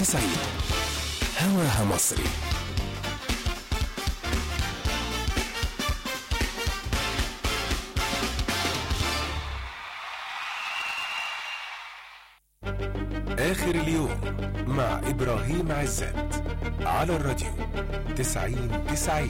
90 هواها مصري آخر اليوم مع إبراهيم عزت على الراديو 90 90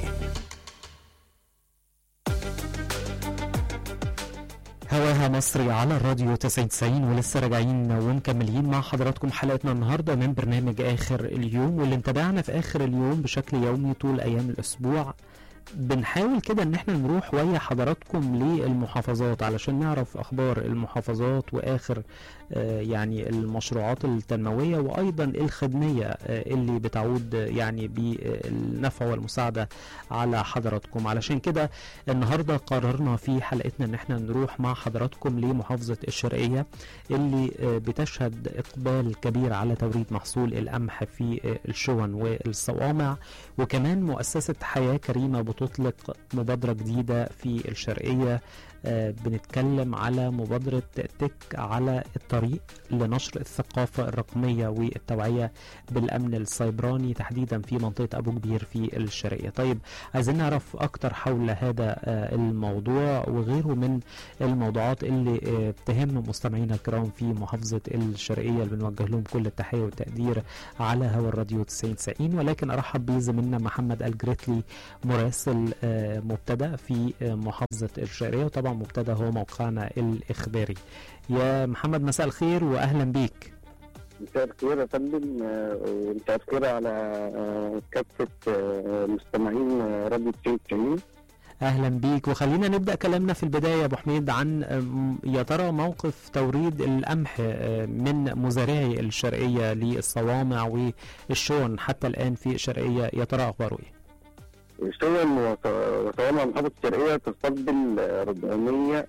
هواها مصري على الراديو 90 ولسه راجعين ومكملين مع حضراتكم حلقتنا النهارده من برنامج اخر اليوم واللي متابعنا في اخر اليوم بشكل يومي طول ايام الاسبوع بنحاول كده ان احنا نروح ويا حضراتكم للمحافظات علشان نعرف اخبار المحافظات واخر آه يعني المشروعات التنمويه وايضا الخدميه آه اللي بتعود آه يعني بالنفع والمساعده على حضراتكم علشان كده النهارده قررنا في حلقتنا ان احنا نروح مع حضراتكم لمحافظه الشرقيه اللي بتشهد اقبال كبير على توريد محصول القمح في الشون والصوامع وكمان مؤسسه حياه كريمه بتطلق مبادره جديده في الشرقيه بنتكلم على مبادرة تك على الطريق لنشر الثقافة الرقمية والتوعية بالأمن السيبراني تحديدا في منطقة أبو كبير في الشرقية طيب عايزين نعرف أكتر حول هذا الموضوع وغيره من الموضوعات اللي بتهم مستمعينا الكرام في محافظة الشرقية اللي بنوجه لهم كل التحية والتقدير على هوا الراديو 90 ولكن أرحب بزميلنا محمد الجريتلي مراسل مبتدأ في محافظة الشرقية وطبعا مبتدا هو موقعنا الاخباري يا محمد مساء الخير واهلا بيك مساء الخير يا فندم ومساء الخير على كافه مستمعين راديو 90 اهلا بيك وخلينا نبدا كلامنا في البدايه يا ابو حميد عن يا ترى موقف توريد القمح من مزارعي الشرقيه للصوامع والشون حتى الان في الشرقيه يا ترى اخباره ايه؟ الشون وصوامع محافظة الشرقية تستقبل 400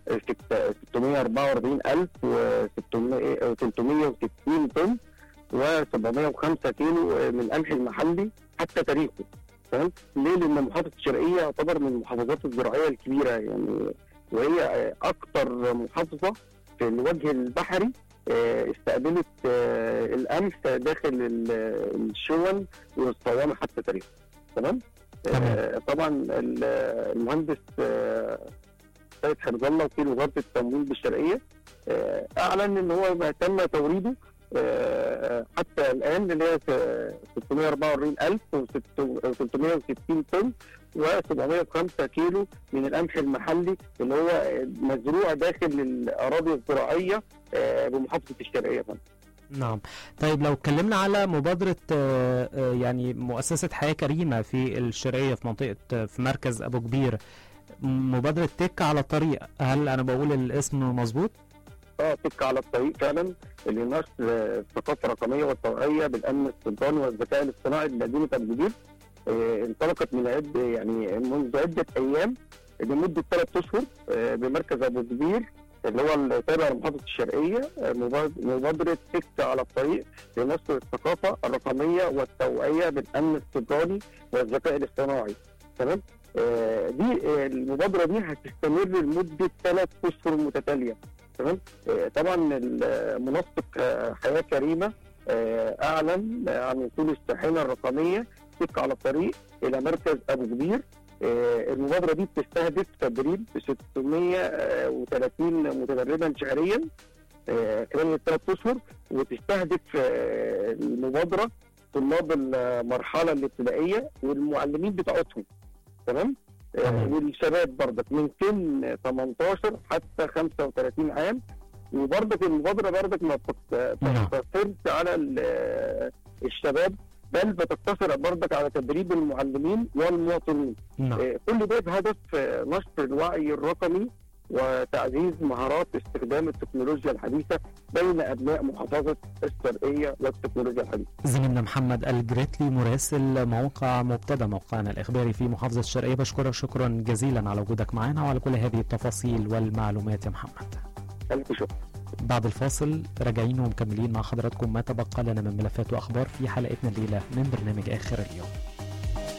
644 ألف و 360 طن و705 كيلو من القمح المحلي حتى تاريخه تمام ليه؟ لأن محافظة الشرقية يعتبر من المحافظات الزراعية الكبيرة يعني وهي أكثر محافظة في الوجه البحري استقبلت القمح داخل الشون والصوامع حتى تاريخه تمام؟ آه طبعا المهندس آه سيد حفظ الله وكيل وزاره التمويل بالشرقيه آه اعلن ان هو ما تم توريده حتى الان اللي هي 644000 و360 طن و705 كيلو من القمح المحلي اللي هو مزروع داخل الاراضي الزراعيه بمحافظه الشرقيه فندم. نعم طيب لو اتكلمنا على مبادرة يعني مؤسسة حياة كريمة في الشرقية في منطقة في مركز أبو كبير مبادرة تك على الطريق هل أنا بقول الاسم مظبوط؟ اه تك على الطريق فعلا لنشر الثقافة الرقمية والتوعية بالأمن السلطاني والذكاء الاصطناعي لمدينة أبو كبير آه انطلقت من عد يعني منذ عدة أيام لمدة ثلاث أشهر آه بمركز أبو كبير اللي هو التابع لمحافظه الشرقيه مبادره تك على الطريق لنشر الثقافه الرقميه والتوعيه بالامن السيبراني والذكاء الاصطناعي تمام آه دي آه المبادره دي هتستمر لمده ثلاث اشهر متتاليه تمام آه طبعا منسق حياه كريمه اعلن عن وصول الشاحنه الرقميه تك على الطريق الى مركز ابو كبير المبادره دي بتستهدف تدريب 630 متدربا شهريا خلال الثلاث اشهر وتستهدف المبادره طلاب المرحله الابتدائيه والمعلمين بتاعتهم تمام والشباب برضك من سن 18 حتى 35 عام وبرضك المبادره برضك ما بتقتصرش على الشباب بل بتقتصر برضك على تدريب المعلمين والمواطنين نعم. آه كل ده بهدف آه نشر الوعي الرقمي وتعزيز مهارات استخدام التكنولوجيا الحديثة بين أبناء محافظة الشرقية والتكنولوجيا الحديثة زميلنا محمد الجريتلي مراسل موقع مبتدا موقعنا الإخباري في محافظة الشرقية بشكرك شكرا جزيلا على وجودك معنا وعلى كل هذه التفاصيل والمعلومات يا محمد ألف شكر بعد الفاصل راجعين ومكملين مع حضراتكم ما تبقى لنا من ملفات وأخبار في حلقتنا الليلة من برنامج آخر اليوم